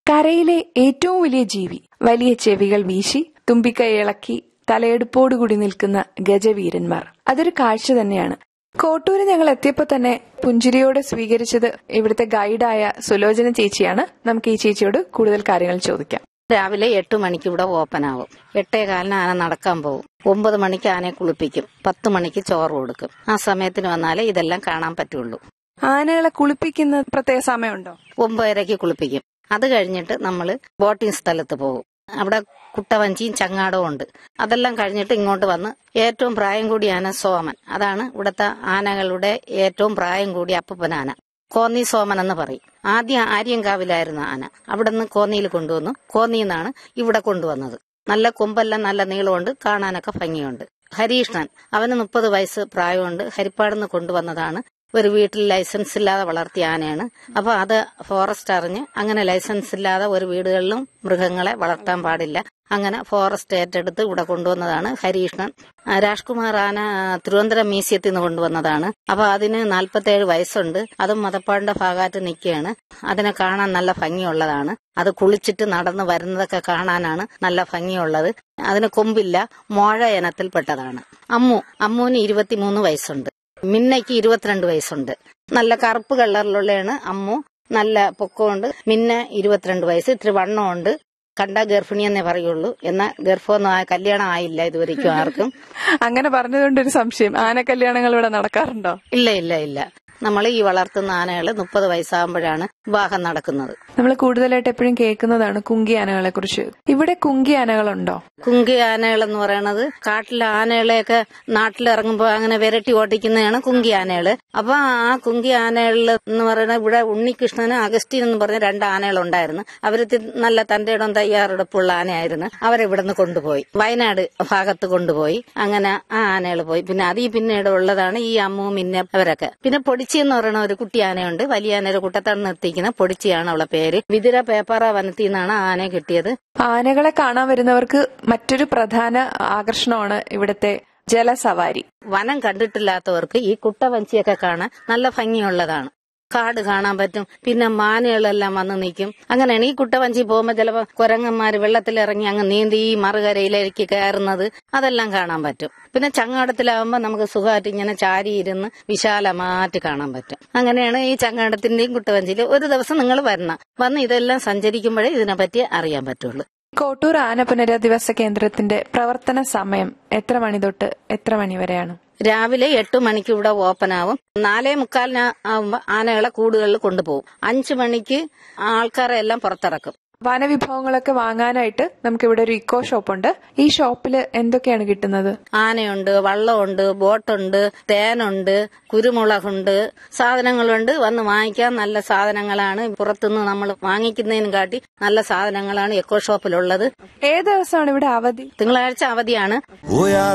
കരയിലെ ഏറ്റവും വലിയ ജീവി വലിയ ചെവികൾ വീശി തുമ്പിക്കൈ ഇളക്കി തലയെടുപ്പോടുകൂടി നിൽക്കുന്ന ഗജവീരന്മാർ അതൊരു കാഴ്ച തന്നെയാണ് കോട്ടൂര് ഞങ്ങൾ എത്തിയപ്പോൾ തന്നെ പുഞ്ചിരിയോടെ സ്വീകരിച്ചത് ഇവിടുത്തെ ഗൈഡായ സുലോചന ചേച്ചിയാണ് നമുക്ക് ഈ ചേച്ചിയോട് കൂടുതൽ കാര്യങ്ങൾ ചോദിക്കാം രാവിലെ എട്ട് മണിക്ക് ഇവിടെ ഓപ്പൺ ആവും എട്ടേ കാലിന് ആന നടക്കാൻ പോകും ഒമ്പത് മണിക്ക് ആനയെ കുളിപ്പിക്കും പത്ത് മണിക്ക് ചോറ് കൊടുക്കും ആ സമയത്തിന് വന്നാലേ ഇതെല്ലാം കാണാൻ പറ്റുള്ളൂ ആനകളെ കുളിപ്പിക്കുന്ന പ്രത്യേക സമയമുണ്ടോ ഒമ്പതരയ്ക്ക് കുളിപ്പിക്കും അത് കഴിഞ്ഞിട്ട് നമ്മൾ ബോട്ടിംഗ് സ്ഥലത്ത് പോകും അവിടെ കുട്ടവഞ്ചിയും ചങ്ങാടവും ഉണ്ട് അതെല്ലാം കഴിഞ്ഞിട്ട് ഇങ്ങോട്ട് വന്ന് ഏറ്റവും പ്രായം കൂടിയ ആന സോമൻ അതാണ് ഇവിടുത്തെ ആനകളുടെ ഏറ്റവും പ്രായം കൂടിയ അപ്പൂപ്പനാന കോന്നി സോമൻ എന്ന് പറയും ആദ്യം ആര്യങ്കാവിലായിരുന്നു ആന അവിടെ നിന്ന് കോന്നിയിൽ കൊണ്ടുവന്നു കോന്നിയിൽ ഇവിടെ കൊണ്ടുവന്നത് നല്ല കൊമ്പെല്ലാം നല്ല നീളമുണ്ട് കാണാനൊക്കെ ഭംഗിയുണ്ട് ഹരീഷ്ണൻ അവന് മുപ്പത് വയസ്സ് പ്രായമുണ്ട് ഹരിപ്പാടുന്ന് കൊണ്ടുവന്നതാണ് ഒരു വീട്ടിൽ ലൈസൻസ് ഇല്ലാതെ വളർത്തിയ ആനയാണ് അപ്പൊ അത് ഫോറസ്റ്റ് അറിഞ്ഞ് അങ്ങനെ ലൈസൻസ് ഇല്ലാതെ ഒരു വീടുകളിലും മൃഗങ്ങളെ വളർത്താൻ പാടില്ല അങ്ങനെ ഫോറസ്റ്റ് ഏറ്റെടുത്ത് ഇവിടെ കൊണ്ടുവന്നതാണ് ഹരീഷ്ണൻ ആ, രാജ്കുമാർ ആന തിരുവനന്തപുരം മ്യൂസിയത്തിൽ നിന്ന് കൊണ്ടുവന്നതാണ് അപ്പൊ അതിന് നാൽപ്പത്തേഴ് വയസ്സുണ്ട് അതും മതപ്പാടിന്റെ ഭാഗമായിട്ട് നിൽക്കുകയാണ് അതിനെ കാണാൻ നല്ല ഭംഗിയുള്ളതാണ് അത് കുളിച്ചിട്ട് നടന്ന് വരുന്നതൊക്കെ കാണാനാണ് നല്ല ഭംഗിയുള്ളത് അതിന് കൊമ്പില്ല മോഴ ഇനത്തിൽപ്പെട്ടതാണ് അമ്മു അമ്മുവിന് ഇരുപത്തിമൂന്ന് വയസ്സുണ്ട് മിന്നയ്ക്ക് ഇരുപത്തിരണ്ട് വയസ്സുണ്ട് നല്ല കറുപ്പ് കളറിലുള്ളതാണ് അമ്മു നല്ല പൊക്കമുണ്ട് മിന്ന ഇരുപത്തിരണ്ട് വയസ്സ് ഇത്തിരി വണ്ണമുണ്ട് കണ്ട ഗർഭിണി എന്നേ പറയുള്ളൂ എന്നാൽ ഗർഭമൊന്നും ആ- കല്യാണം ആയില്ല ഇതുവരെയ്ക്കും ആർക്കും അങ്ങനെ പറഞ്ഞതുകൊണ്ടൊരു സംശയം ആന കല്യാണങ്ങൾ ഇവിടെ നടക്കാറുണ്ടോ ഇല്ല ഇല്ല ഇല്ല നമ്മൾ ഈ വളർത്തുന്ന ആനകൾ മുപ്പത് വയസ്സാകുമ്പോഴാണ് വിവാഹം നടക്കുന്നത് നമ്മൾ കൂടുതലായിട്ട് എപ്പോഴും കേൾക്കുന്നതാണ് കുങ്കി ആനകളെ കുറിച്ച് ഇവിടെ കുങ്കി ആനകളുണ്ടോ കുങ്കി ആനകൾ എന്ന് പറയണത് കാട്ടിലെ ആനകളെയൊക്കെ നാട്ടിലിറങ്ങുമ്പോൾ അങ്ങനെ വിരട്ടി ഓട്ടിക്കുന്നതാണ് കുങ്കി ആനകള് അപ്പൊ ആ കുങ്കി ആനകളിൽ എന്ന് പറയുന്നത് ഇവിടെ ഉണ്ണികൃഷ്ണന് അഗസ്റ്റിൻ എന്ന് പറഞ്ഞ രണ്ട് ആനകളുണ്ടായിരുന്നു അവര് തി- നല്ല തന്റെ ഇടം തയ്യാറെടുപ്പുള്ള ആനയായിരുന്നു അവരെ ഇവിടുന്ന് കൊണ്ടുപോയി വയനാട് ഭാഗത്ത് കൊണ്ടുപോയി അങ്ങനെ ആ ആനകൾ പോയി പിന്നെ അതീ പിന്നീട് ഉള്ളതാണ് ഈ അമ്മു മിന്ന അവരൊക്കെ പിന്നെ പൊടിച്ചി എന്ന് പറയുന്ന ഒരു കുട്ടി ആനയുണ്ട് വലിയ ആനയുടെ കുട്ടത്താണ് നിർത്തിക്കുന്ന പൊടിച്ചിയാണ് അവളെ പേര് വിതിര പേപ്പറ വനത്തിൽ നിന്നാണ് ആ ആനയെ കിട്ടിയത് ആനകളെ കാണാൻ വരുന്നവർക്ക് മറ്റൊരു പ്രധാന ആകർഷണമാണ് ഇവിടുത്തെ ജലസവാരി വനം കണ്ടിട്ടില്ലാത്തവർക്ക് ഈ കുട്ടവഞ്ചിയൊക്കെ കാണാൻ നല്ല ഭംഗിയുള്ളതാണ് കാട് കാണാൻ പറ്റും പിന്നെ മാനുകളെല്ലാം വന്ന് നിൽക്കും അങ്ങനെയാണ് ഈ കുട്ടവഞ്ചി പോകുമ്പോൾ ചിലപ്പോൾ കുരങ്ങന്മാര് വെള്ളത്തിലിറങ്ങി അങ്ങ് നീന്തി ഈ മറുകരയിലേക്ക് കയറുന്നത് അതെല്ലാം കാണാൻ പറ്റും പിന്നെ ചങ്ങാടത്തിലാവുമ്പോൾ നമുക്ക് സുഖമായിട്ട് ഇങ്ങനെ ചാരി ഇരുന്ന് വിശാലമായിട്ട് കാണാൻ പറ്റും അങ്ങനെയാണ് ഈ ചങ്ങാടത്തിന്റെയും കുട്ടവഞ്ചിയിൽ ഒരു ദിവസം നിങ്ങൾ വരണം വന്ന് ഇതെല്ലാം സഞ്ചരിക്കുമ്പോഴേ ഇതിനെപ്പറ്റി അറിയാൻ പറ്റുള്ളൂ കോട്ടൂർ ആന പുനരധിവാസ കേന്ദ്രത്തിന്റെ പ്രവർത്തന സമയം എത്ര മണി തൊട്ട് എത്ര മണി വരെയാണ് രാവിലെ എട്ട് മണിക്ക് ഇവിടെ ഓപ്പൺ ആവും നാലേ മുക്കാലിന് ആവുമ്പോ ആനകളെ കൂടുകളിൽ കൊണ്ടുപോകും അഞ്ചു മണിക്ക് ആൾക്കാരെ എല്ലാം പുറത്തിറക്കും വനവിഭവങ്ങളൊക്കെ വാങ്ങാനായിട്ട് നമുക്ക് ഇവിടെ ഒരു ഇക്കോ ഷോപ്പ് ഉണ്ട് ഈ ഷോപ്പിൽ എന്തൊക്കെയാണ് കിട്ടുന്നത് ആനയുണ്ട് വള്ളമുണ്ട് ബോട്ടുണ്ട് തേനുണ്ട് കുരുമുളകുണ്ട് സാധനങ്ങളുണ്ട് വന്ന് വാങ്ങിക്കാൻ നല്ല സാധനങ്ങളാണ് പുറത്തുനിന്ന് നമ്മൾ വാങ്ങിക്കുന്നതിനും കാട്ടി നല്ല സാധനങ്ങളാണ് എക്കോ ഷോപ്പിലുള്ളത് ഏത് ദിവസമാണ് ഇവിടെ അവധി തിങ്കളാഴ്ച അവധിയാണ് We are